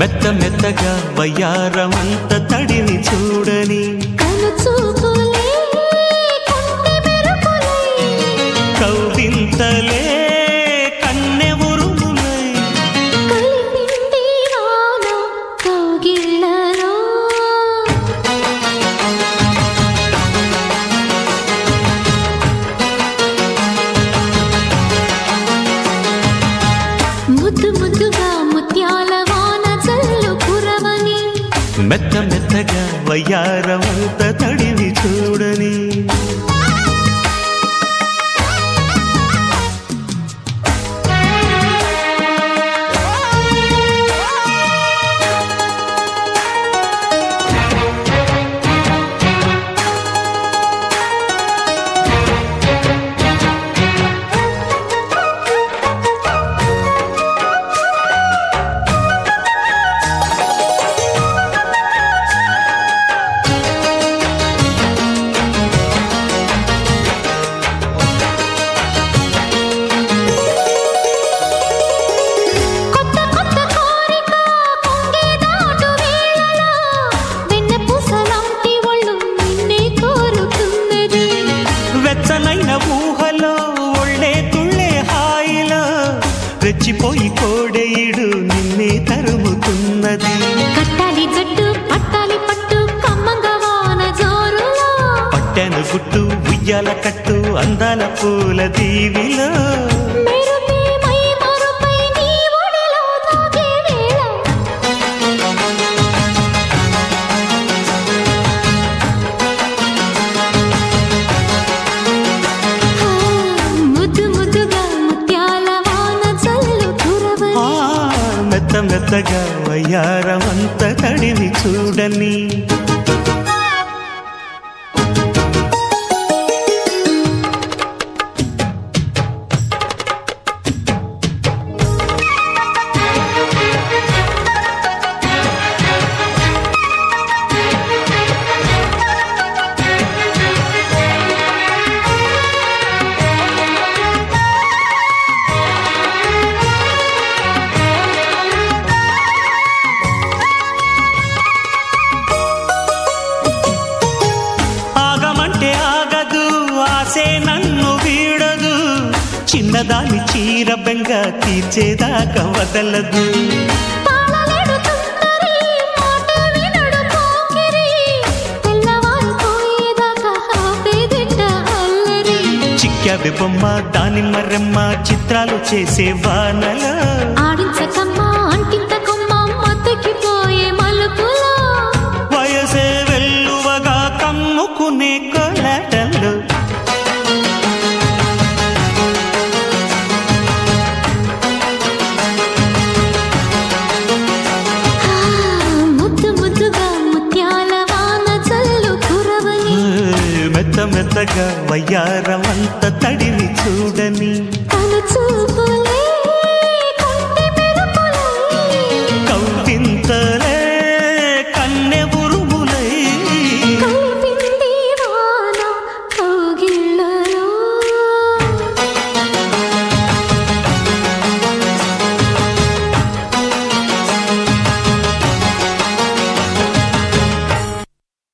మెత్త మెత్తగా వయ్యారమంత తడిని చూడని కనుచూపులే కంటి మెరుపులై కౌవింతలే కన్నె ఉరుములై కలిపింది వాన కౌగిళ్ళలో ముద్దు ముద్దుగా ముత్యాల వాన చల్లు కురవని మెత్త మెత్తగా వయ్యారమంత తడిని చూడని కొత్త కొత్త కోరిక పొంగే దాటు వేళలో వెన్న పూసలాంటి ఒళ్ళు నిన్నే కోరుతున్నది వెచ్చనైన ఊహలో ఒళ్ళే తుళ్ళే హాయిలో రెచ్చిపోయి కోడెయిడు నిన్నే తరుముతున్నది కట్టాలి జట్టు పట్టాలి పట్టు కమ్మంగా వాన జోరులో పట్టెను గుట్టు ఉయ్యాల కట్టు అందాల పూల దీవిలో మెరుపే మై మరుపై నీ ఒడిలో తాగే వేళ ఆ, ముద్దు ముద్దుగా ముత్యాల వాన చల్లు కురవని ఆ మెత్త మెత్తగా వయ్యారమంత తడిని చూడని ఆగమంటే ఆగదు ఆసే నన్ను వీడదు చిన్నదాని చీర బెంగ తీర్చేదాకా వదలదు తాళలేడు తుంటరి మాట వినడు పోకిరి తెల్లవారిపోయేదాకా ఆపేదిట అల్లరి చిక్కావి బొమ్మ దానిమ్మ రెమ్మ చిత్రాలు చేసే వానల ఆడించకమ్మ అంటింత కొమ్మ మత్తకిపోయే మలుపులో వయసే వెల్లువగా కమ్ముకునే కొలటలు ఆ, ముద్దు ముద్దుగా ముత్యాల వాన చల్లు కురవని మెత్త మెత్తగా వయ్యారమంత తడిని చూడని తన చూపులే